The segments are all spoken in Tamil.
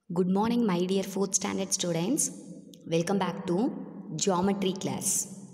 Good morning, my dear fourth standard students. Welcome back to geometry class.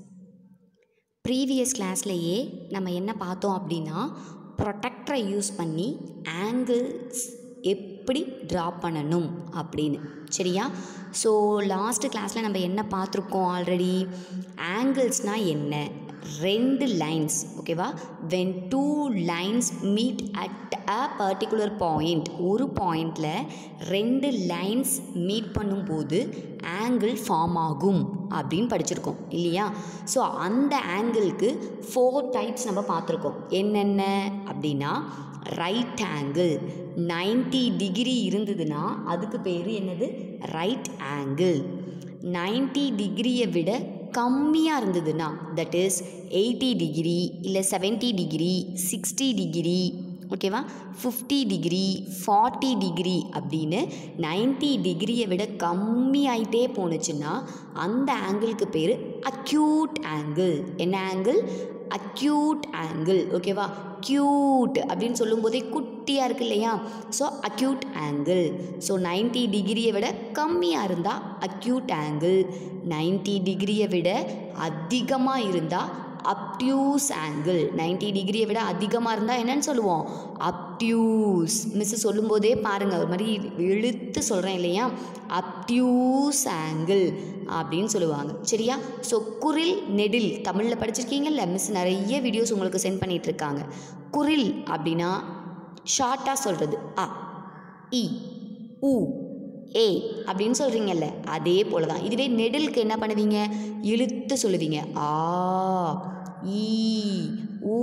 Previous கிளாஸ்லையே நம்ம என்ன பார்த்தோம் அப்படின்னா ப்ரொடெக்டரை யூஸ் பண்ணி ஆங்கிள்ஸ் எப்படி ட்ரா பண்ணணும் அப்படின்னு சரியா ஸோ லாஸ்ட் கிளாஸில் நம்ம என்ன பார்த்துருக்கோம் ஆல்ரெடி ஆங்கிள்ஸ்னால் என்ன ரெண்டு லைன்ஸ் ஓகேவா when two lines meet at a particular point ஒரு பாயிண்டில் ரெண்டு லைன்ஸ் மீட் பண்ணும்போது ஆங்கிள் ஃபார்ம் ஆகும் அப்படின்னு படிச்சிருக்கோம் இல்லையா ஸோ அந்த ஆங்கிளுக்கு ஃபோர் டைப்ஸ் நம்ம பார்த்துருக்கோம் என்னென்ன அப்படின்னா ரைட் ஆங்கிள் 90 டிகிரி இருந்ததுன்னா அதுக்கு பேர் என்னது ரைட் ஆங்கிள் 90 டிகிரியை விட கம்மியாக இருந்ததுன்னா தட் இஸ் எயிட்டி டிகிரி இல்லை செவன்ட்டி டிகிரி சிக்ஸ்டி டிகிரி ஓகேவா ஃபிஃப்டி டிகிரி ஃபார்ட்டி டிகிரி அப்படின்னு 90 டிகிரியை விட கம்மியாயிட்டே போணுச்சுன்னா அந்த ஆங்கிளுக்கு பேர் அக்யூட் ஆங்கிள் என்ன ஆங்கிள் அக்யூட் ஆங்கிள் ஓகேவா க்யூட் அப்படின்னு சொல்லும்போதே குட்டியாக இருக்கு இல்லையா ஸோ அக்யூட் ஆங்கிள் ஸோ 90 டிகிரியை விட கம்மியாக இருந்தால் அக்யூட் ஆங்கிள் 90 டிகிரியை விட அதிகமாக இருந்தால் அப்டியூஸ் ஆங்கிள் 90 டிகிரியை விட அதிகமாக இருந்தால் என்னன்னு சொல்லுவோம் அப்டியூஸ் மிஸ் சொல்லும்போதே பாருங்கள் ஒரு மாதிரி இழுத்து சொல்கிறேன் இல்லையா அப்டியூஸ் ஆங்கிள் அப்படின்னு சொல்லுவாங்க சரியா ஸோ குரில் நெடில் தமிழில் படிச்சிருக்கீங்கல்ல மிஸ் நிறைய வீடியோஸ் உங்களுக்கு சென்ட் பண்ணிகிட்ருக்காங்க குரில் அப்படின்னா ஷார்ட்டாக சொல்கிறது அ இ உ ஏ அப்படின்னு சொல்கிறீங்கல்ல அதே போல தான் இதுவே நெடிலுக்கு என்ன பண்ணுவீங்க இழுத்து சொல்லுவீங்க ஆ ஈ ஊ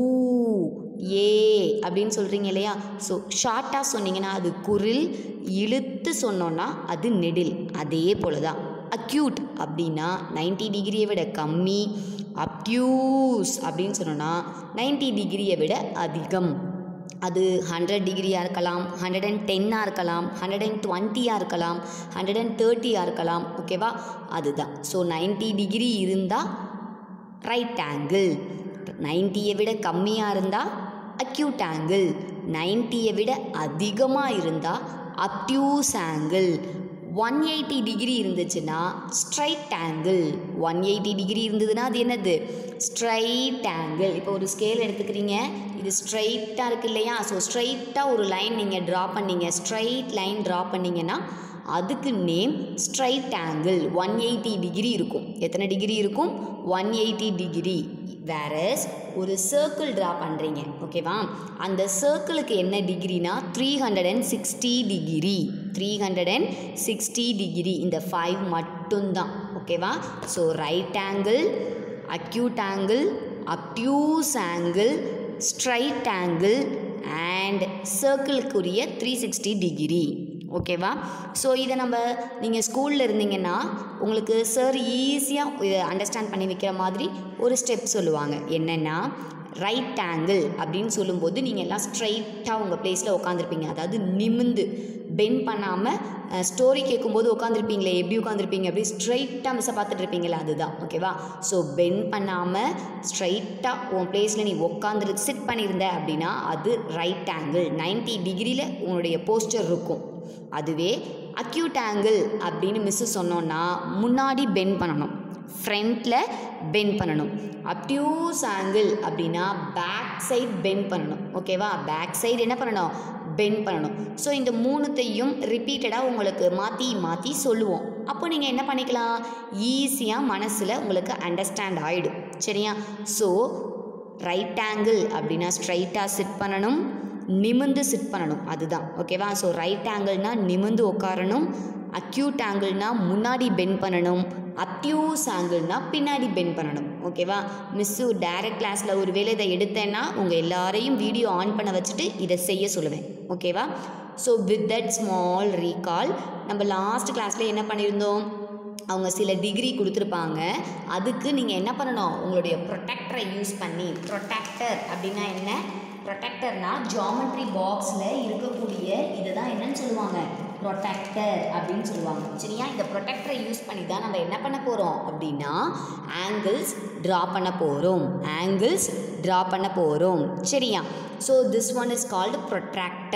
ஏ அப்படின்னு சொல்கிறீங்க இல்லையா ஸோ ஷார்ட்டாக சொன்னீங்கன்னா அது குரில் இழுத்து சொன்னோன்னா அது நெடில் அதே போல தான் அக்யூட் அப்படின்னா 90 டிகிரியை விட கம்மி அப்டியூஸ் அப்படின்னு சொன்னோன்னா 90 டிகிரியை விட அதிகம் அது ஹண்ட்ரட் டிகிரியாக இருக்கலாம் ஹண்ட்ரட் அண்ட் டென்னாக இருக்கலாம் ஹண்ட்ரட் அண்ட் டுவெண்ட்டியாக இருக்கலாம் ஹண்ட்ரட் அண்ட் தேர்ட்டியாக இருக்கலாம் ஓகேவா அதுதான் ஸோ 90 டிகிரி இருந்தால் ரைட் ஆங்கிள் நைன்ட்டியை விட கம்மியாக இருந்தால் அக்யூட் ஆங்கிள் நைன்ட்டியை விட அதிகமாக இருந்தால் obtuse angle one eighty degree இருந்துச்சுன்னா straight angle one eighty degree இருந்ததுன்னா அது என்னது ஸ்ட்ரைட் ஆங்கிள் இப்போ ஒரு ஸ்கேல் எடுத்துக்கிறீங்க இது ஸ்ட்ரைட்டாக இருக்கு இல்லையா ஸோ ஸ்ட்ரைட்டாக ஒரு லைன் நீங்கள் ட்ரா பண்ணீங்க ஸ்ட்ரைட் லைன் ட்ரா பண்ணீங்கன்னா அதுக்கு name straight angle one eighty degree இருக்கும் எத்தனை டிகிரி இருக்கும் ஒன் எயிட்டி டிகிரி வேறஸ் ஒரு சர்க்கிள் ட்ரா பண்ணுறீங்க ஓகேவா அந்த சர்க்கிளுக்கு என்ன டிகிரினா three hundred and sixty degree three hundred and sixty degree இந்த ஃபைவ் மட்டும்தான் ஓகேவா so right angle acute angle obtuse angle straight angle and சர்க்கிளுக்குரிய த்ரீ சிக்ஸ்டி டிகிரி ஓகேவா ஸோ இதை நம்ம நீங்கள் ஸ்கூலில் இருந்தீங்கன்னா உங்களுக்கு சார் ஈஸியாக இதை அண்டர்ஸ்டாண்ட் பண்ணி வைக்கிற மாதிரி ஒரு ஸ்டெப் சொல்லுவாங்க என்னென்னா ரைட் ஆங்கிள் அப்படின்னு சொல்லும்போது நீங்கள் எல்லாம் ஸ்ட்ரைட்டாக உங்கள் பிளேஸில் உட்காந்துருப்பீங்க அதாவது நிமிந்து பெண்ட் பண்ணாமல் ஸ்டோரி கேட்கும்போது உட்காந்துருப்பீங்களே எப்படி உட்காந்துருப்பீங்க அப்படி ஸ்ட்ரைட்டாக மிஸ்ஸை பார்த்துட்டு இருப்பீங்களா அதுதான் ஓகேவா ஸோ பெண்ட் பண்ணாமல் ஸ்ட்ரைட்டாக உன் பிளேஸில் நீ உட்காந்துரு சிட் பண்ணியிருந்த அப்படின்னா அது ரைட் ஆங்கிள் 90 டிகிரியில் உன்னுடைய போஸ்டர் இருக்கும் அதுவே அக்யூட் ஆங்கிள் அப்படின்னு மிஸ்ஸு சொன்னோன்னா முன்னாடி பெண்ட் பண்ணணும் ஃப்ரண்ட்டில் பெண்ட் பண்ணணும் அப்டியூஸ் ஆங்கிள் அப்படின்னா பேக் சைட் பெண்ட் பண்ணணும் ஓகேவா பேக் சைடு என்ன பண்ணணும் பெண்ட் பண்ணணும் ஸோ இந்த மூணுத்தையும் ரிப்பீட்டடாக உங்களுக்கு மாற்றி மாற்றி சொல்லுவோம் அப்போ நீங்கள் என்ன பண்ணிக்கலாம் ஈஸியாக மனசில் உங்களுக்கு அண்டர்ஸ்டாண்ட் ஆகிடும் சரியா ஸோ ரைட் ஆங்கிள் அப்படின்னா ஸ்ட்ரைட்டாக சிட் பண்ணணும் நிமிந்து சிட் பண்ணணும் அதுதான் ஓகேவா ஸோ ரைட் ஆங்கிள்னா நிமிந்து உட்காரணும் அக்யூட் ஆங்கிள்னா முன்னாடி பெண்ட் பண்ணணும் அப்டியூஸ் ஆங்கிள்னா பின்னாடி பெண்ட் பண்ணணும் ஓகேவா மிஸ்ஸு டேரக்ட் கிளாஸில் ஒரு வேளை இதை எடுத்தேன்னா உங்கள் எல்லாரையும் வீடியோ ஆன் பண்ண வச்சுட்டு இதை செய்ய சொல்லுவேன் ஓகேவா so with that small recall நம்ம லாஸ்ட் கிளாஸில் என்ன பண்ணியிருந்தோம் அவங்க சில டிகிரி கொடுத்துருப்பாங்க அதுக்கு நீங்கள் என்ன பண்ணணும் உங்களுடைய ப்ரொடெக்டரை யூஸ் பண்ணி ப்ரொடெக்டர் அப்படின்னா என்ன ப்ரொடெக்டர்னா ஜாமெட்ரி பாக்ஸில் இருக்கக்கூடிய இதை தான் என்னன்னு சொல்லுவாங்க ப்ரொடெக்டர் அப்படின்னு சொல்லுவாங்க சரியா இந்த ப்ரொடெக்டரை யூஸ் பண்ணி தான் நம்ம என்ன பண்ண போகிறோம் அப்படின்னா ஆங்கிள்ஸ் ட்ரா பண்ண போகிறோம் ஆங்கிள்ஸ் ட்ரா பண்ண போகிறோம் சரியா so this one is called protractor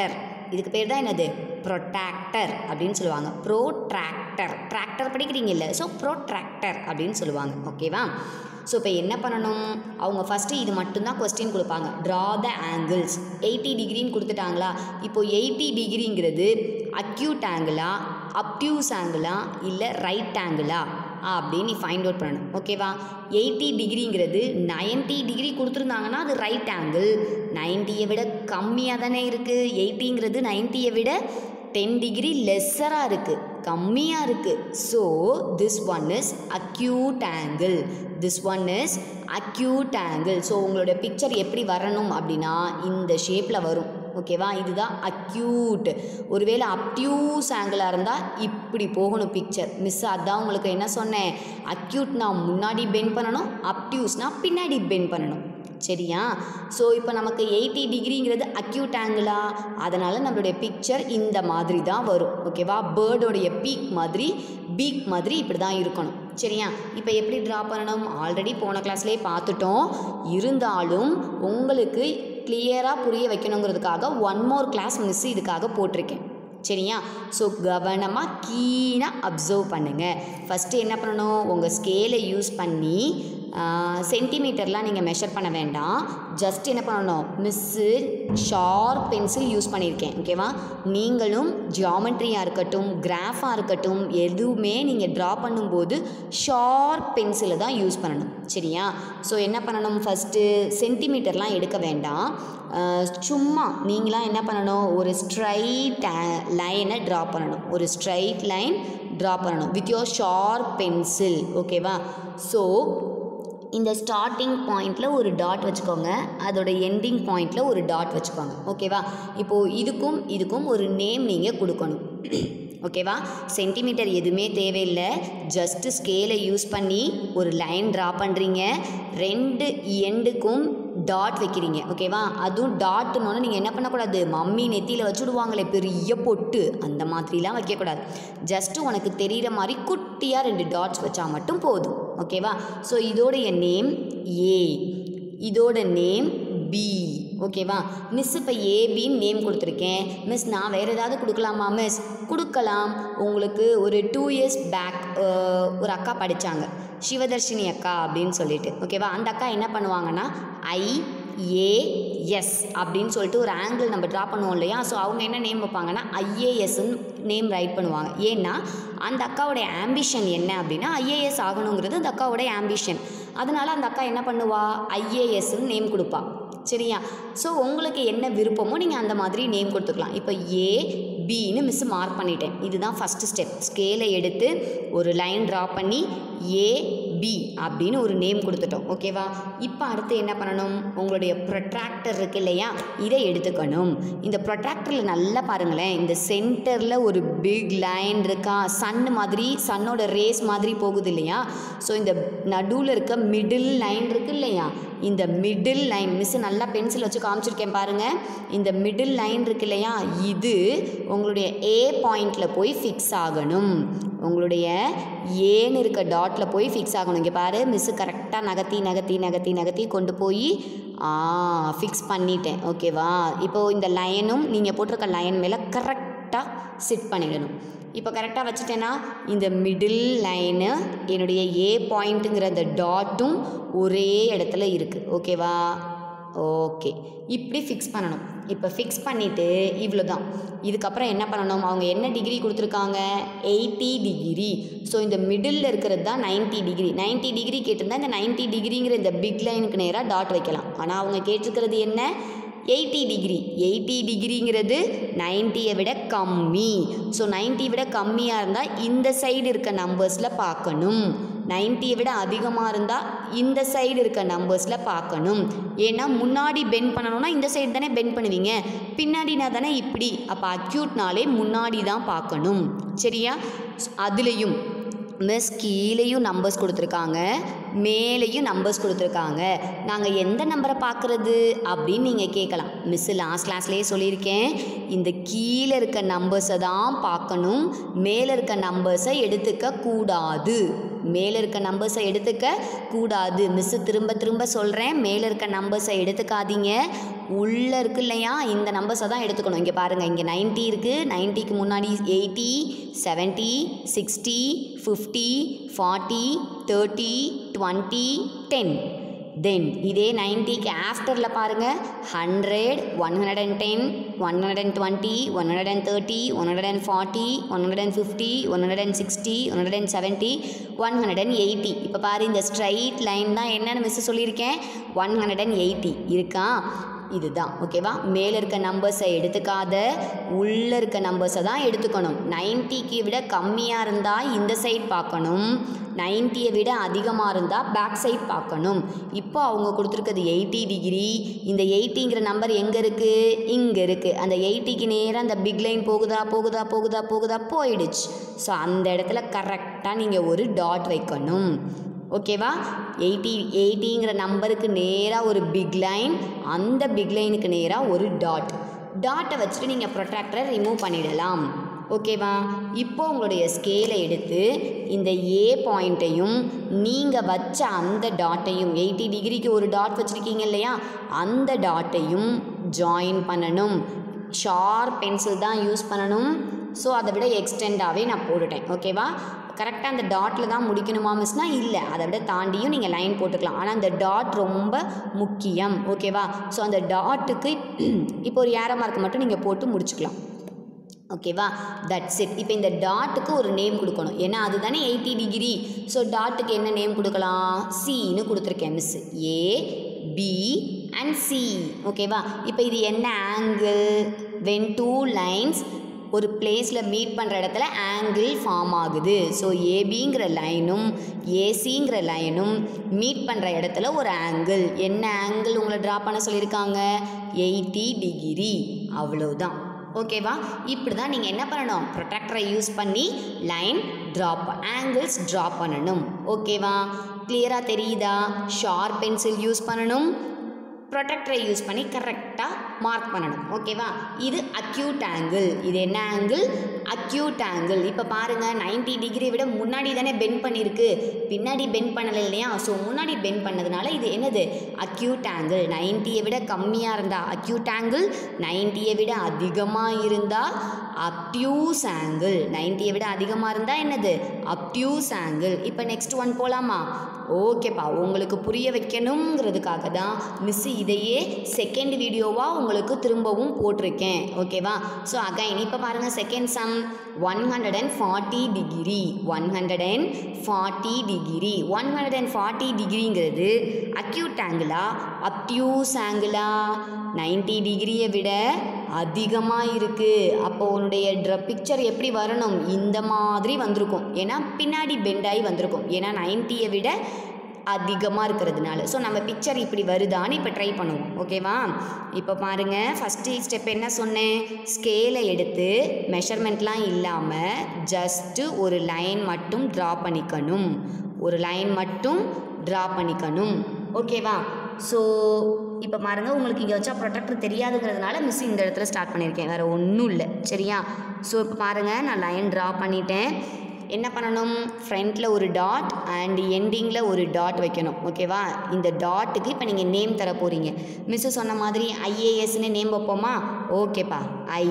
இதுக்கு பேர் தான் என்னது ப்ரொட்ராக்டர் அப்படின்னு சொல்லுவாங்க ப்ரோட்ராக்டர் டிராக்டர் படிக்கிறீங்கல்ல ஸோ ப்ரோட்ராக்டர் அப்படின்னு சொல்லுவாங்க ஓகேவா ஸோ இப்போ என்ன பண்ணணும் அவங்க ஃபஸ்ட்டு இது மட்டும்தான் கொஸ்டின் கொடுப்பாங்க ட்ரா த ஆங்கிள்ஸ் எயிட்டி டிகிரின்னு கொடுத்துட்டாங்களா இப்போது எயிட்டி டிகிரிங்கிறது அக்யூட் ஆங்கிளா அப்டியூஸ் ஆங்கிளா இல்லை ரைட் ஆங்கிளா அப்படின்னு நீ ஃபைண்ட் அவுட் பண்ணணும் ஓகேவா எயிட்டி டிகிரிங்கிறது நைன்ட்டி டிகிரி கொடுத்துருந்தாங்கன்னா அது ரைட் ஆங்கிள் நைன்ட்டியை விட கம்மியாக தானே இருக்குது எயிட்டிங்கிறது நைன்ட்டியை விட டென் டிகிரி லெஸ்ஸராக இருக்குது கம்மியாக இருக்குது so this one is acute angle this one is acute angle so உங்களோட பிக்சர் எப்படி வரணும் அப்படின்னா இந்த ஷேப்பில் வரும் ஓகேவா இதுதான் அக்யூட் ஒருவேளை அப்டியூஸ் ஆங்கிளாக இருந்தால் இப்படி போகணும் பிக்சர் மிஸ் அதான் உங்களுக்கு என்ன சொன்னேன் அக்யூட்னா முன்னாடி பெண்ட் பண்ணணும் அப்டியூஸ்னா பின்னாடி பெண்ட் பண்ணணும் சரியா ஸோ இப்போ நமக்கு எயிட்டி டிகிரிங்கிறது அக்யூட் ஆங்கிளா அதனால் நம்மளுடைய பிக்சர் இந்த மாதிரி தான் வரும் ஓகேவா பேர்டோடைய பீக் மாதிரி பீக் மாதிரி இப்படி தான் இருக்கணும் சரியா இப்போ எப்படி ட்ரா பண்ணணும் ஆல்ரெடி போன கிளாஸ்லேயே பார்த்துட்டோம் இருந்தாலும் உங்களுக்கு கிளியராக புரிய வைக்கணுங்கிறதுக்காக ஒன் மோர் கிளாஸ் மிஸ் இதுக்காக போட்டிருக்கேன் சரியா ஸோ கவனமாக கீனாக அப்சர்வ் பண்ணுங்கள் ஃபஸ்ட்டு என்ன பண்ணணும் உங்கள் ஸ்கேலை யூஸ் பண்ணி சென்டிமீட்டர்லாம் நீங்கள் மெஷர் பண்ண வேண்டாம் ஜஸ்ட் என்ன பண்ணணும் மிஸ்ஸு ஷார்ப் பென்சில் யூஸ் பண்ணியிருக்கேன் ஓகேவா நீங்களும் ஜியாமெட்ரியாக இருக்கட்டும் கிராஃபாக இருக்கட்டும் எதுவுமே நீங்கள் ட்ரா பண்ணும்போது ஷார்ப் பென்சிலை தான் யூஸ் பண்ணணும் சரியா ஸோ என்ன பண்ணணும் ஃபஸ்ட்டு சென்டிமீட்டர்லாம் எடுக்க வேண்டாம் அஹ், சும்மா நீங்களாம் என்ன பண்ணணும் ஒரு ஸ்ட்ரைட் லைனை ட்ரா பண்ணணும் ஒரு ஸ்ட்ரைட் லைன் ட்ரா பண்ணணும் வித் யோர் ஷார்ப் பென்சில் ஓகேவா ஸோ இந்த ஸ்டார்டிங் பாயிண்டில் ஒரு டாட் வச்சுக்கோங்க அதோட எண்டிங் பாயிண்டில் ஒரு டாட் வச்சுக்கோங்க ஓகேவா இப்போது இதுக்கும் இதுக்கும் ஒரு நேம் நீங்கள் கொடுக்கணும் ஓகேவா சென்டிமீட்டர் எதுவுமே தேவையில்லை ஜஸ்ட்டு ஸ்கேலை யூஸ் பண்ணி ஒரு லைன் ட்ரா பண்ணுறீங்க ரெண்டு எண்டுக்கும் டாட் வைக்கிறீங்க ஓகேவா அதுவும் டாட்டுனோன்னு நீங்கள் என்ன பண்ணக்கூடாது மம்மி நெத்தியில் வச்சுடுவாங்களே பெரிய பொட்டு அந்த மாதிரிலாம் வைக்கக்கூடாது ஜஸ்ட்டு உனக்கு தெரிகிற மாதிரி குட்டியாக ரெண்டு டாட்ஸ் வச்சா மட்டும் போதும் ஓகேவா ஸோ இதோடைய நேம் ஏ இதோட நேம் பி ஓகேவா மிஸ் இப்போ ஏபின்னு நேம் கொடுத்துருக்கேன் மிஸ் நான் வேறு ஏதாவது கொடுக்கலாமா மிஸ் கொடுக்கலாம் உங்களுக்கு ஒரு டூ இயர்ஸ் பேக் ஒரு அக்கா படித்தாங்க சிவதர்ஷினி அக்கா அப்படின்னு சொல்லிட்டு ஓகேவா அந்த அக்கா என்ன பண்ணுவாங்கன்னா ஐ ஏஎஸ் அப்படின்னு சொல்லிட்டு ஒரு ஆங்கிள் நம்ம ட்ரா பண்ணுவோம் இல்லையா ஸோ அவங்க என்ன நேம் வைப்பாங்கன்னா ஐஏஎஸ்ன்னு நேம் ரைட் பண்ணுவாங்க ஏன்னா அந்த அக்காவுடைய ஆம்பிஷன் என்ன அப்படின்னா ஐஏஎஸ் ஆகணுங்கிறது அந்த அக்காவுடைய ஆம்பிஷன் அதனால அந்த அக்கா என்ன பண்ணுவா ஐஏஎஸ்ன்னு நேம் கொடுப்பா சரியா ஸோ உங்களுக்கு என்ன விருப்பமோ நீங்கள் அந்த மாதிரி நேம் கொடுத்துக்கலாம் இப்போ ஏ பின்னு மிஸ் மார்க் பண்ணிட்டேன் இதுதான் ஃபஸ்ட்டு ஸ்டெப் ஸ்கேலை எடுத்து ஒரு லைன் ட்ரா பண்ணி ஏ பி அப்படின்னு ஒரு நேம் கொடுத்துட்டோம் ஓகேவா இப்போ அடுத்து என்ன பண்ணணும் உங்களுடைய ப்ரொட்ராக்டர் இருக்கு இல்லையா இதை எடுத்துக்கணும் இந்த ப்ரொட்ராக்டரில் நல்லா பாருங்களேன் இந்த சென்டரில் ஒரு பிக் லைன் இருக்கா சன் மாதிரி சன்னோட ரேஸ் மாதிரி போகுது இல்லையா ஸோ இந்த நடுவில் இருக்க மிடில் லைன் இருக்கு இல்லையா இந்த மிடில் லைன் மிஸ் நல்லா பென்சில் வச்சு காமிச்சிருக்கேன் பாருங்கள் இந்த மிடில் லைன் இருக்கு இல்லையா இது உங்களுடைய ஏ பாயிண்டில் போய் ஃபிக்ஸ் ஆகணும் உங்களுடைய ஏன்னு இருக்க டாட்டில் போய் ஃபிக்ஸ் ஆகணும் இங்கே பாரு மிஸ்ஸு கரெக்டாக நகர்த்தி நகர்த்தி நகர்த்தி நகர்த்தி கொண்டு போய் ஆ ஃபிக்ஸ் பண்ணிட்டேன் ஓகேவா இப்போது இந்த லைனும் நீங்கள் போட்டிருக்க லைன் மேலே கரெக்டாக சிட் பண்ணிடணும் இப்போ கரெக்டாக வச்சுட்டேன்னா இந்த மிடில் லைனு என்னுடைய ஏ பாயிண்ட்டுங்கிற அந்த டாட்டும் ஒரே இடத்துல இருக்குது ஓகேவா ஓகே இப்படி ஃபிக்ஸ் பண்ணணும் இப்போ ஃபிக்ஸ் பண்ணிவிட்டு இவ்வளோ தான் இதுக்கப்புறம் என்ன பண்ணணும் அவங்க என்ன டிகிரி கொடுத்துருக்காங்க எயிட்டி டிகிரி ஸோ இந்த மிடில் இருக்கிறது தான் 90 டிகிரி 90 டிகிரி கேட்டிருந்தா இந்த 90 டிகிரிங்கிற இந்த பிக் லைனுக்கு நேராக டாட் வைக்கலாம் ஆனால் அவங்க கேட்டிருக்கிறது என்ன எயிட்டி டிகிரி எயிட்டி டிகிரிங்கிறது நைன்ட்டியை விட கம்மி ஸோ 90 விட கம்மியாக இருந்தால் இந்த சைடு இருக்க நம்பர்ஸில் பார்க்கணும் நைன்ட்டியை விட அதிகமாக இருந்தால் இந்த சைடு இருக்க நம்பர்ஸில் பார்க்கணும் ஏன்னா முன்னாடி பெண்ட் பண்ணணும்னா இந்த சைடு தானே பெண்ட் பண்ணுவீங்க பின்னாடினா தானே இப்படி அப்போ அக்யூட்னாலே முன்னாடி தான் பார்க்கணும் சரியா அதுலேயும் மிஸ் கீழேயும் நம்பர்ஸ் கொடுத்துருக்காங்க மேலேயும் நம்பர்ஸ் கொடுத்துருக்காங்க நாங்கள் எந்த நம்பரை பார்க்குறது அப்படின்னு நீங்கள் கேட்கலாம் மிஸ் லாஸ்ட் கிளாஸ்லேயே சொல்லியிருக்கேன் இந்த கீழே இருக்க நம்பர்ஸை தான் பார்க்கணும் மேலே இருக்க நம்பர்ஸை எடுத்துக்க கூடாது மேலே இருக்க நம்பர்ஸை எடுத்துக்க கூடாது மிஸ்ஸு திரும்ப திரும்ப சொல்கிறேன் மேலே இருக்க நம்பர்ஸை எடுத்துக்காதீங்க உள்ளே இருக்கு இல்லையா இந்த நம்பர்ஸை தான் எடுத்துக்கணும் இங்கே பாருங்கள் இங்கே 90 இருக்குது நைன்ட்டிக்கு முன்னாடி eighty seventy sixty fifty forty thirty twenty ten then இதே நைன்ட்டிக்கு ஆஃப்டரில் பாருங்கள் hundred one hundred and ten one hundred and twenty one hundred and thirty one hundred and forty one hundred and fifty one hundred and sixty one hundred and seventy one hundred and eighty இப்போ பாரு இந்த ஸ்ட்ரைட் லைன் தான் என்னென்னு மிஸ் சொல்லியிருக்கேன் ஒன் ஹண்ட்ரட் அண்ட் எயிட்டி இருக்கா இதுதான் ஓகேவா மேலே இருக்க நம்பர்ஸை எடுத்துக்காத உள்ளே இருக்க நம்பர்ஸை தான் எடுத்துக்கணும் நைன்ட்டிக்கு விட கம்மியாக இருந்தால் இந்த சைட் பார்க்கணும் நைன்ட்டியை விட அதிகமாக இருந்தால் பேக் சைட் பார்க்கணும் இப்போ அவங்க கொடுத்துருக்கிறது எயிட்டி டிகிரி இந்த எயிட்டிங்கிற நம்பர் எங்கே இருக்குது இங்கே இருக்குது அந்த எயிட்டிக்கு நேராக அந்த பிக் லைன் போகுதா போகுதா போகுதா போகுதா போயிடுச்சு ஸோ அந்த இடத்துல கரெக்டாக நீங்கள் ஒரு டாட் வைக்கணும் ஓகேவா எயிட்டி எயிட்டிங்கிற நம்பருக்கு நேராக ஒரு பிக் லைன் அந்த பிக் லைனுக்கு நேராக ஒரு டாட் டாட்டை வச்சுட்டு நீங்கள் ப்ரொட்ராக்டரை ரிமூவ் பண்ணிடலாம் ஓகேவா இப்போ உங்களுடைய ஸ்கேலை எடுத்து இந்த ஏ பாயிண்ட்டையும் நீங்கள் வச்ச அந்த டாட்டையும் எயிட்டி டிகிரிக்கு ஒரு டாட் வச்சுருக்கீங்க இல்லையா அந்த டாட்டையும் ஜாயின் பண்ணணும் ஷார்ப் பென்சில் தான் யூஸ் பண்ணணும் ஸோ அதை விட எக்ஸ்டெண்டாகவே நான் போட்டுட்டேன் ஓகேவா கரெக்டாக அந்த டாட்டில் தான் முடிக்கணுமா மிஸ்னால் இல்லை அதை விட தாண்டியும் நீங்கள் லைன் போட்டுக்கலாம் ஆனால் அந்த டாட் ரொம்ப முக்கியம் ஓகேவா ஸோ அந்த டாட்டுக்கு இப்போ ஒரு ஏரோ மார்க் மட்டும் நீங்கள் போட்டு முடிச்சுக்கலாம் ஓகேவா தட்ஸ் இட் இப்போ இந்த டாட்டுக்கு ஒரு நேம் கொடுக்கணும் ஏன்னா அதுதானே எயிட்டி டிகிரி ஸோ டாட்டுக்கு என்ன நேம் கொடுக்கலாம் சின்னு கொடுத்துருக்கேன் miss A B and C ஓகேவா இப்போ இது என்ன ஆங்கிள் வென் டூ லைன்ஸ் ஒரு பிளேஸில் மீட் பண்ணுற இடத்துல ஆங்கிள் ஃபார்ம் ஆகுது ஸோ ஏபிங்கிற லைனும் ஏசிங்கிற லைனும் மீட் பண்ணுற இடத்துல ஒரு ஆங்கிள் என்ன ஆங்கிள் உங்களை ட்ரா பண்ண சொல்லியிருக்காங்க எயிட்டி டிகிரி அவ்வளோதான் ஓகேவா இப்படி தான் நீங்கள் என்ன பண்ணணும் ப்ரொடெக்டரை யூஸ் பண்ணி லைன் ட்ராப் ஆங்கிள்ஸ் ட்ராப் பண்ணணும் ஓகேவா கிளியராக தெரியுதா ஷார்ப் பென்சில் யூஸ் பண்ணணும் ப்ரொடெக்டரை யூஸ் பண்ணி கரெக்டாக மார்க் பண்ணணும் ஓகேவா இது அக்யூட் ஆங்கிள் இது என்ன ஆங்கிள் அக்யூட் ஆங்கிள் இப்போ பாருங்கள் 90 டிகிரி விட முன்னாடி தானே பெண்ட் பண்ணியிருக்கு பின்னாடி பெண்ட் பண்ணலை இல்லையா ஸோ முன்னாடி பெண்ட் பண்ணதுனால இது என்னது அக்யூட் ஆங்கிள் நைன்ட்டியை விட கம்மியாக இருந்தால் அக்யூட் ஆங்கிள் நைன்ட்டியை விட அதிகமாக இருந்தால் அப்டியூஸ் ஆங்கிள் நைன்ட்டியை விட அதிகமாக இருந்தால் என்னது அப்டியூஸ் ஆங்கிள் இப்போ நெக்ஸ்ட் ஒன் போகலாமா ஓகேப்பா உங்களுக்கு புரிய வைக்கணுங்கிறதுக்காக தான் மிஸ் இதையே செகண்ட் வீடியோவாக உங்களுக்கு திரும்பவும் போட்டிருக்கேன் ஓகேவா ஸோ அகைன் இப்போ பாருங்கள் second sum one hundred and forty degree one hundred and forty degree one hundred and forty டிகிரிங்கிறது அக்யூட் ஆங்கிளா அப்டியூஸ் ஆங்கிளா நைன்ட்டி டிகிரியை விட அதிகமாக இருக்குது அப்போ உன்னுடைய ட்ர பிக்சர் எப்படி வரணும் இந்த மாதிரி வந்திருக்கும் ஏன்னா பின்னாடி பெண்டாகி வந்திருக்கும் ஏன்னா நைன்ட்டியை விட அதிகமாக இருக்கிறதுனால ஸோ நம்ம பிக்சர் இப்படி வருதான்னு இப்போ ட்ரை பண்ணுவோம் ஓகேவா இப்போ பாருங்கள் ஃபஸ்ட்டு ஸ்டெப் என்ன சொன்னேன் ஸ்கேலை எடுத்து மெஷர்மெண்ட்லாம் இல்லாமல் ஜஸ்ட்டு ஒரு லைன் மட்டும் ட்ரா பண்ணிக்கணும் ஒரு லைன் மட்டும் ட்ரா பண்ணிக்கணும் ஓகேவா ஸோ இப்போ பாருங்க உங்களுக்கு இங்கே வச்சா ப்ரொடெக்டர் தெரியாதுங்கிறதுனால மிஸ் இந்த இடத்துல ஸ்டார்ட் பண்ணியிருக்கேன் வேறு ஒன்றும் இல்லை சரியா ஸோ இப்போ பாருங்கள் நான் லைன் ட்ரா பண்ணிட்டேன் என்ன பண்ணணும் ஃப்ரண்ட்டில் ஒரு டாட் அண்ட் எண்டிங்கில் ஒரு டாட் வைக்கணும் ஓகேவா இந்த டாட்டுக்கு இப்போ நீங்கள் நேம் தர போகிறீங்க மிஸ்ஸு சொன்ன மாதிரி ஐஏஎஸ்னு நேம் வைப்போமா ஓகேப்பா I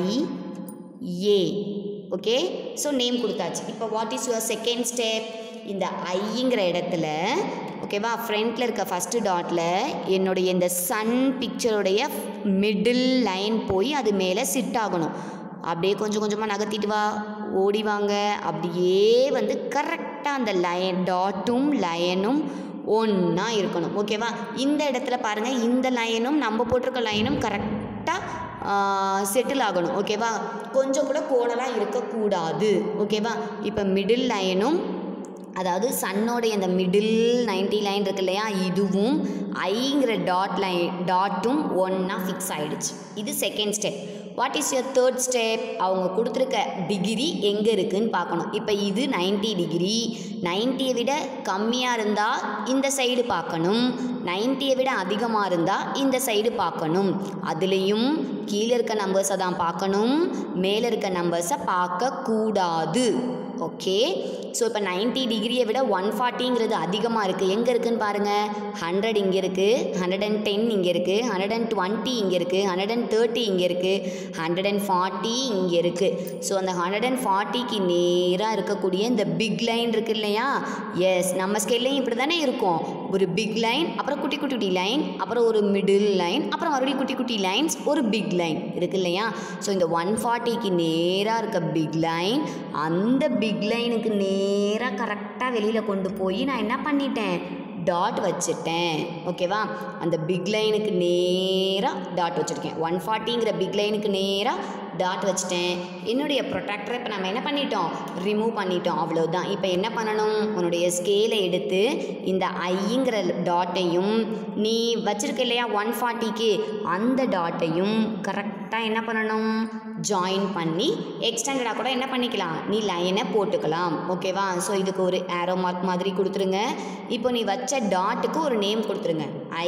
A okay so name கொடுத்தாச்சு இப்போ what is your second step இந்த ஐங்கிற இடத்துல ஓகேவா ஃப்ரண்ட்டில் இருக்க ஃபஸ்ட்டு டாட்டில் என்னுடைய இந்த சன் பிக்சருடைய மிடில் லைன் போய் அது மேலே சிட் ஆகணும் அப்படியே கொஞ்சம் கொஞ்சமாக நகர்த்திட்டு வா ஓடி வாங்க அப்படியே வந்து கரெக்டாக அந்த லயன் டாட்டும் லயனும் ஒன்றா இருக்கணும் ஓகேவா இந்த இடத்துல பாருங்கள் இந்த லைனும் நம்ம போட்டிருக்க லைனும் கரெக்டாக செட்டில் ஆகணும் ஓகேவா கொஞ்சம் கூட கோணலாக இருக்கக்கூடாது ஓகேவா இப்போ மிடில் லைனும் அதாவது சன்னோடைய அந்த மிடில் 90 லைன் இருக்கு இல்லையா இதுவும் ஐங்கிற டாட் லைன் டாட்டும் ஒன்றா ஃபிக்ஸ் ஆகிடுச்சு இது second step what is your third step அவங்க கொடுத்துருக்க டிகிரி எங்கே இருக்குன்னு பார்க்கணும் இப்போ இது 90 டிகிரி நைன்ட்டியை விட கம்மியாக இருந்தால் இந்த சைடு பார்க்கணும் நைன்ட்டியை விட அதிகமாக இருந்தால் இந்த சைடு பார்க்கணும் அதுலேயும் கீழே இருக்க நம்பர்ஸை தான் பார்க்கணும் மேலே இருக்க நம்பர்ஸை பார்க்கக்கூடாது ஓகே ஸோ இப்போ 90 டிகிரியை விட ஒன் ஃபார்ட்டிங்கிறது அதிகமாக இருக்குது எங்கே இருக்குன்னு பாருங்கள் ஹண்ட்ரட் இங்கே இருக்குது ஹண்ட்ரட் அண்ட் டென் இங்கே இருக்குது ஹண்ட்ரட் அண்ட் டுவெண்ட்டி இங்கே இருக்குது ஹண்ட்ரட் அண்ட் தேர்ட்டி இங்கே இருக்குது ஹண்ட்ரட் அண்ட் ஃபார்ட்டி இங்கே இருக்குது ஸோ அந்த ஹண்ட்ரட் அண்ட் ஃபார்ட்டிக்கு நேராக இருக்கக்கூடிய இந்த பிக் லைன் இருக்கு இல்லையா எஸ் நம்ம ஸ்கேல்லையும் இப்படி தானே இருக்கும் ஒரு பிக் லைன் அப்புறம் குட்டி குட்டி குட்டி லைன் அப்புறம் ஒரு மிடில் லைன் அப்புறம் மறுபடியும் குட்டி குட்டி லைன்ஸ் ஒரு பிக் லைன் இருக்கு இல்லையா ஸோ இந்த ஒன் ஃபார்ட்டிக்கு நேராக இருக்க பிக் லைன் அந்த பிக் லைனுக்கு நேராக கரெக்டாக வெளியில் கொண்டு போய் நான் என்ன பண்ணிட்டேன் டாட் வச்சுட்டேன் ஓகேவா அந்த பிக் லைனுக்கு நேராக டாட் வச்சுருக்கேன் ஒன் ஃபார்ட்டிங்கிற பிக் லைனுக்கு நேராக டாட் வச்சுட்டேன் என்னுடைய ப்ரொடக்டரை இப்போ நம்ம என்ன பண்ணிட்டோம் ரிமூவ் பண்ணிட்டோம் அவ்வளோதான் இப்போ என்ன பண்ணணும் உன்னுடைய ஸ்கேலை எடுத்து இந்த ஐங்கிற டாட்டையும் நீ வச்சிருக்க இல்லையா ஒன் ஃபார்ட்டிக்கு அந்த டாட்டையும் கரெக்டாக என்ன பண்ணணும் ஜாயின் பண்ணி எக்ஸ்டெண்டடாக கூட என்ன பண்ணிக்கலாம் நீ லைனை போட்டுக்கலாம் ஓகேவா ஸோ இதுக்கு ஒரு ஏரோ மார்க் மாதிரி கொடுத்துருங்க இப்போ நீ வச்ச டாட்டுக்கு ஒரு நேம் கொடுத்துருங்க ஐ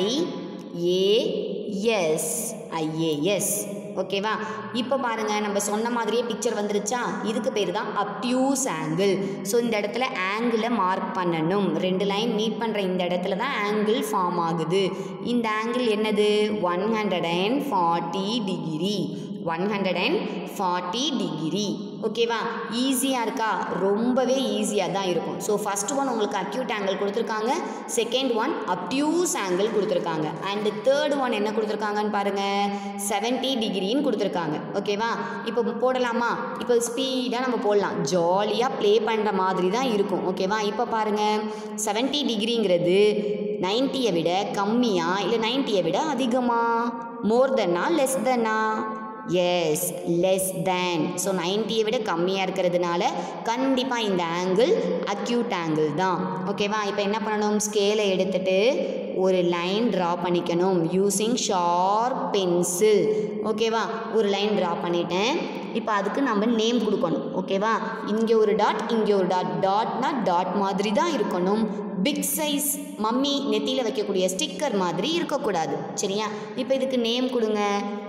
ஏஎஸ் ஐஏஎஸ் ஓகேவா இப்போ பாருங்கள் நம்ம சொன்ன மாதிரியே பிக்சர் வந்துருச்சா இதுக்கு பேர் தான் அப்டியூஸ் ஆங்கிள் ஸோ இந்த இடத்துல ஆங்கிளை மார்க் பண்ணணும் ரெண்டு லைன் மீட் பண்ணுற இந்த இடத்துல தான் ஆங்கிள் ஃபார்ம் ஆகுது இந்த ஆங்கிள் என்னது one hundred and forty degree one hundred and forty degree ஓகேவா ஈஸியாக இருக்கா ரொம்பவே ஈஸியாக தான் இருக்கும் ஸோ ஃபஸ்ட் ஒன் உங்களுக்கு அக்யூட் ஆங்கிள் கொடுத்துருக்காங்க செகண்ட் ஒன் அப்டியூஸ் ஆங்கிள் கொடுத்துருக்காங்க அண்டு தேர்ட் ஒன் என்ன கொடுத்துருக்காங்கன்னு பாருங்கள் செவன்ட்டி டிகிரின்னு கொடுத்துருக்காங்க ஓகேவா இப்போ போடலாமா இப்போ ஸ்பீடாக நம்ம போடலாம் ஜாலியாக ப்ளே பண்ணுற மாதிரி தான் இருக்கும் ஓகேவா இப்போ பாருங்கள் செவன்ட்டி டிகிரிங்கிறது நைன்ட்டியை விட கம்மியா இல்லை நைன்ட்டியை விட அதிகமாக மோர் தென்னா லெஸ் தென்னா எஸ் லெஸ் தேன் ஸோ நைன்ட்டியை விட கம்மியாக இருக்கிறதுனால கண்டிப்பாக இந்த ஆங்கிள் அக்யூட் ஆங்கிள் தான் ஓகேவா இப்போ என்ன பண்ணணும் ஸ்கேலை எடுத்துட்டு ஒரு லைன் ட்ரா பண்ணிக்கணும் யூஸிங் ஷார்ப் பென்சில் ஓகேவா ஒரு லைன் ட்ரா பண்ணிட்டேன் இப்போ அதுக்கு நம்ம நேம் கொடுக்கணும் ஓகேவா இங்கே ஒரு டாட் இங்கே ஒரு டாட் டாட்னா டாட் மாதிரி தான் இருக்கணும் பிக் சைஸ் மம்மி நெத்தியில் வைக்கக்கூடிய ஸ்டிக்கர் மாதிரி இருக்கக்கூடாது சரியா இப்போ இதுக்கு நேம் கொடுங்க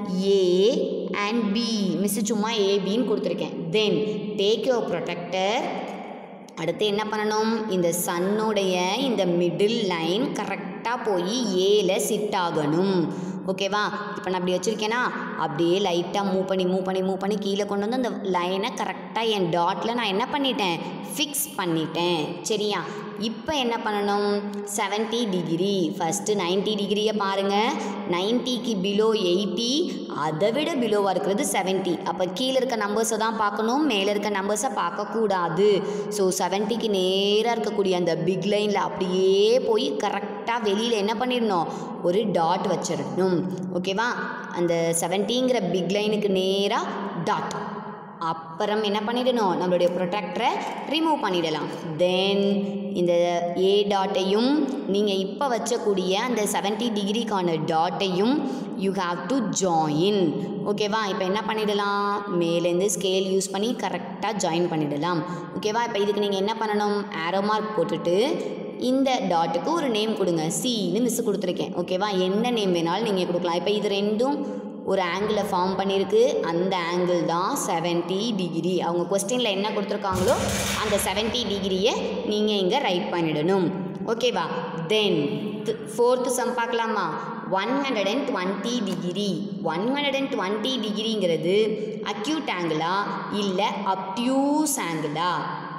ஏ அண்ட் பி மிஸ் சும்மா ஏபின்னு கொடுத்துருக்கேன் தென் டேக் யோர் ப்ரொடெக்டர் அடுத்து என்ன பண்ணணும் இந்த சன்னுடைய இந்த மிடில் லைன் கரெக்டாக போய் ஏல சிட் ஆகணும் ஓகேவா இப்போ நான் அப்படி வச்சுருக்கேனா அப்படியே லைட்டாக மூவ் பண்ணி மூவ் பண்ணி மூவ் பண்ணி கீழே கொண்டு வந்து அந்த லைனை கரெக்டாக என் டாட்டில் நான் என்ன பண்ணிட்டேன் ஃபிக்ஸ் பண்ணிட்டேன் சரியா இப்போ என்ன பண்ணணும் 70 டிகிரி ஃபஸ்ட்டு 90 டிகிரியை பாருங்கள் நைன்ட்டிக்கு பிலோ எயிட்டி அதை விட பிலோவாக இருக்கிறது 70 அப்போ கீழே இருக்க நம்பர்ஸை தான் பார்க்கணும் மேலே இருக்க நம்பர்ஸை பார்க்கக்கூடாது ஸோ செவன்ட்டிக்கு நேராக இருக்கக்கூடிய அந்த பிக் லைனில் அப்படியே போய் கரெக்டாக வெளியில் என்ன பண்ணிடணும் ஒரு டாட் வச்சிடணும் ஓகேவா அந்த செவன்ட்டிங்கிற பிக் லைனுக்கு நேராக டாட் அப்புறம் என்ன பண்ணிடணும் நம்மளுடைய ப்ரொடெக்டரை ரிமூவ் பண்ணிடலாம் தென் இந்த ஏ டாட்டையும் நீங்கள் இப்போ வச்சக்கூடிய அந்த 70 டிகிரிக்கான டாட்டையும் யூ ஹாவ் டு ஜாயின் ஓகேவா இப்போ என்ன பண்ணிடலாம் மேலேருந்து ஸ்கேல் யூஸ் பண்ணி கரெக்டாக ஜாயின் பண்ணிடலாம் ஓகேவா இப்போ இதுக்கு நீங்கள் என்ன பண்ணணும் ஆரோ மார்க் போட்டுட்டு இந்த டாட்டுக்கு ஒரு நேம் கொடுங்க சின்னு மிஸ் கொடுத்துருக்கேன் ஓகேவா என்ன நேம் வேணாலும் நீங்கள் கொடுக்கலாம் இப்போ இது ரெண்டும் ஒரு ஆங்கிளை ஃபார்ம் பண்ணியிருக்கு அந்த ஆங்கிள் தான் 70 டிகிரி அவங்க கொஸ்டினில் என்ன கொடுத்துருக்காங்களோ அந்த 70 டிகிரியை நீங்கள் இங்கே ரைட் பண்ணிடணும் ஓகேவா தென் ஃபோர்த்து சம் பார்க்கலாமா one hundred and twenty degree one hundred and twenty டிகிரிங்கிறது அக்யூட் ஆங்கிளா இல்லை அப்டியூஸ் ஆங்கிளா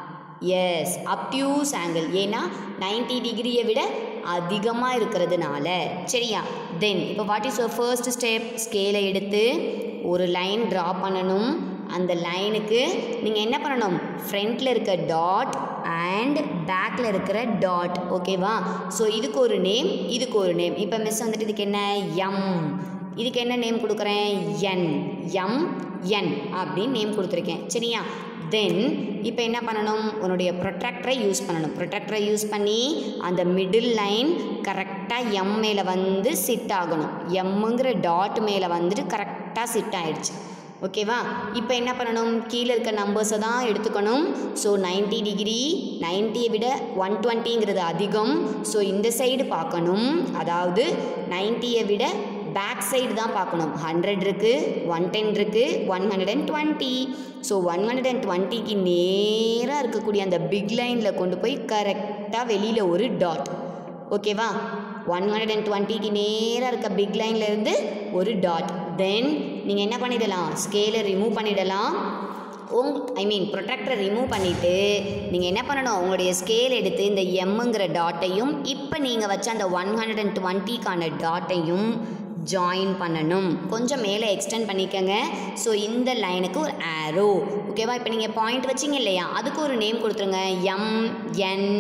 எஸ் அப்டியூஸ் ஆங்கிள் ஏன்னா 90 டிகிரியை விட அதிகமாக இருக்கிறதுனால சரியா தென் இப்போ வாட் இஸ் ஃபர்ஸ்ட் ஸ்டெப் ஸ்கேலை எடுத்து ஒரு லைன் ட்ரா பண்ணணும் அந்த லைனுக்கு நீங்கள் என்ன பண்ணணும் ஃப்ரண்ட்டில் இருக்க டாட் அண்ட் பேக்கில் இருக்கிற டாட் ஓகேவா ஸோ இதுக்கு ஒரு நேம் இதுக்கு ஒரு நேம் இப்போ மிஸ் வந்துட்டு இதுக்கு என்ன எம் இதுக்கு என்ன நேம் கொடுக்குறேன் என் எம் என் அப்படின்னு நேம் கொடுத்துருக்கேன் சரியா தென் இப்போ என்ன பண்ணணும் உன்னுடைய ப்ரொட்ராக்டரை யூஸ் பண்ணணும் ப்ரொட்ராக்டரை யூஸ் பண்ணி அந்த மிடில் லைன் கரெக்டாக எம் மேலே வந்து சிட் ஆகணும் எம்முங்கிற டாட் மேலே வந்துட்டு கரெக்டாக சிட் ஆயிடுச்சு ஓகேவா இப்போ என்ன பண்ணணும் கீழே இருக்க நம்பர்ஸை தான் எடுத்துக்கணும் ஸோ 90 டிகிரி நைன்ட்டியை விட ஒன் டுவெண்ட்டிங்கிறது அதிகம் ஸோ இந்த சைடு பார்க்கணும் அதாவது நைன்ட்டியை விட பேக் சைடு தான் பார்க்கணும் ஹண்ட்ரட் இருக்குது ஒன் டென் இருக்குது one hundred and twenty so one hundred and டுவெண்ட்டிக்கு நேராக இருக்கக்கூடிய அந்த பிக் லைனில் கொண்டு போய் கரெக்டாக வெளியில் ஒரு டாட் ஓகேவா ஒன் ஹண்ட்ரட் அண்ட் டுவெண்ட்டிக்கு நேராக இருக்க பிக் லைன்லேருந்து ஒரு டாட் தென் நீங்கள் என்ன பண்ணிடலாம் ஸ்கேலை ரிமூவ் பண்ணிடலாம் உங் ஐ மீன் ப்ரொடெக்டரை ரிமூவ் பண்ணிவிட்டு நீங்கள் என்ன பண்ணணும் உங்களுடைய ஸ்கேல் எடுத்து இந்த எம்முங்கிற டாட்டையும் இப்போ நீங்கள் வச்ச அந்த ஒன் ஹண்ட்ரட் அண்ட் டுவெண்ட்டிக்கான டாட்டையும் ஜாயின் பண்ணணும் கொஞ்சம் மேலே எக்ஸ்டெண்ட் பண்ணிக்கோங்க ஸோ இந்த லைனுக்கு ஒரு ஆரோ ஓகேவா இப்போ நீங்கள் பாயிண்ட் வச்சிங்க இல்லையா அதுக்கு ஒரு நேம் கொடுத்துருங்க எம் என்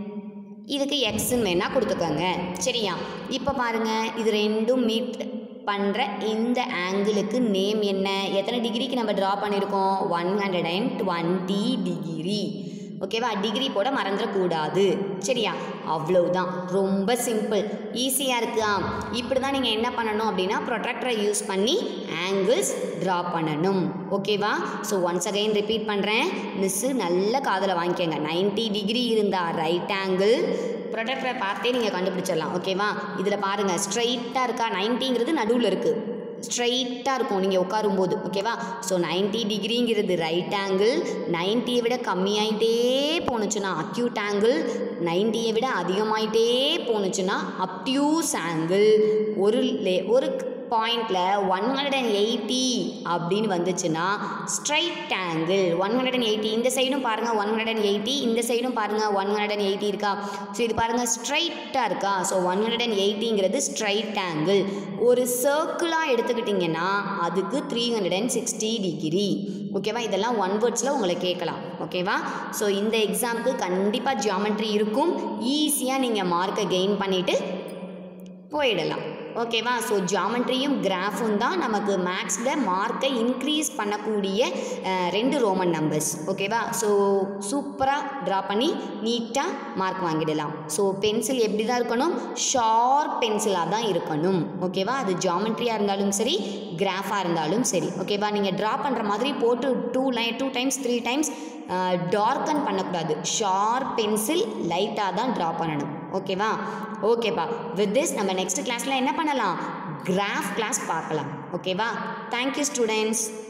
இதுக்கு எக்ஸ்ன்னு வேணால் கொடுத்துக்கோங்க சரியா இப்போ பாருங்கள் இது ரெண்டும் மீட் பண்ணுற இந்த ஆங்கிளுக்கு நேம் என்ன எத்தனை டிகிரிக்கு நம்ம ட்ரா பண்ணியிருக்கோம் one hundred and twenty degree ஓகேவா டிகிரி போட மறந்துடக்கூடாது சரியா அவ்வளவுதான் ரொம்ப சிம்பிள் ஈஸியாக இருக்கா இப்படி தான் நீங்கள் என்ன பண்ணணும் அப்படின்னா ப்ரொடக்டரை யூஸ் பண்ணி ஆங்கிள்ஸ் ட்ரா பண்ணணும் ஓகேவா ஸோ ஒன்ஸ் அகைன் ரிப்பீட் பண்ணுறேன் மிஸ்ஸு நல்ல காதில் வாங்கிக்கோங்க 90 டிகிரி இருந்தால் ரைட் ஆங்கிள் ப்ரொடக்டரை பார்த்தே நீங்கள் கண்டுபிடிச்சிடலாம் ஓகேவா இதில் பாருங்கள் ஸ்ட்ரைட்டாக இருக்கா நைன்ட்டிங்கிறது நடுவில் இருக்குது ஸ்ட்ரைட்டாக இருக்கும் நீங்கள் உட்காரும்போது ஓகேவா ஸோ 90 டிகிரிங்கிறது ரைட் ஆங்கிள் நைன்ட்டியை விட கம்மியாயிட்டே போணுச்சுன்னா அக்யூட் ஆங்கிள் நைன்ட்டியை விட அதிகமாயிட்டே போணுச்சுன்னா அப்டியூஸ் ஆங்கிள் ஒரு லே ஒரு பாயிண்டில் ஒன் ஹண்ட்ரட் அண்ட் எயிட்டி அப்படின்னு வந்துச்சுன்னா straight angle one hundred and eighty இந்த சைடும் பாருங்கள் ஒன் ஹண்ட்ரட் அண்ட் எயிட்டி இந்த சைடும் பாருங்கள் ஒன் ஹண்ட்ரட் அண்ட் எயிட்டி இருக்கா ஸோ இது பாருங்கள் ஸ்ட்ரைட்டாக இருக்கா ஸோ ஒன் ஹண்ட்ரட் அண்ட் எயிட்டிங்கிறது ஸ்ட்ரைட் ஆங்கிள் ஒரு சர்க்கிளாக எடுத்துக்கிட்டிங்கன்னா அதுக்கு three hundred and sixty degree ஓகேவா இதெல்லாம் ஒன் வேர்ட்ஸில் உங்களை கேட்கலாம் ஓகேவா ஸோ இந்த எக்ஸாமுக்கு கண்டிப்பாக ஜியாமெட்ரி இருக்கும் ஈஸியாக நீங்கள் மார்க்கை கெயின் பண்ணிவிட்டு போயிடலாம் ஓகேவா ஸோ ஜாமெட்ரியும் கிராஃபும் தான் நமக்கு மேக்ஸில் மார்க்கை இன்க்ரீஸ் பண்ணக்கூடிய அஹ், ரெண்டு ரோமன் நம்பர்ஸ் ஓகேவா ஸோ சூப்பராக ட்ரா பண்ணி நீட்டாக மார்க் வாங்கிடலாம் ஸோ பென்சில் எப்படி தான் இருக்கணும் ஷார்ப் பென்சிலாக தான் இருக்கணும் ஓகேவா அது ஜாமெட்ரியாக இருந்தாலும் சரி கிராஃபாக இருந்தாலும் சரி ஓகேவா நீங்கள் ட்ரா பண்ணுற மாதிரி போட்டு two line two times three times darken பண்ணக்கூடாது ஷார்ப் பென்சில் லைட்டாக தான் ட்ரா பண்ணணும் ஓகேவா ஓகேப்பா வித் திஸ் நம்ம நெக்ஸ்ட் கிளாஸில் என்ன பண்ணலாம் கிராஃப் கிளாஸ் பார்க்கலாம் ஓகேவா தேங்க்யூ ஸ்டூடெண்ட்ஸ்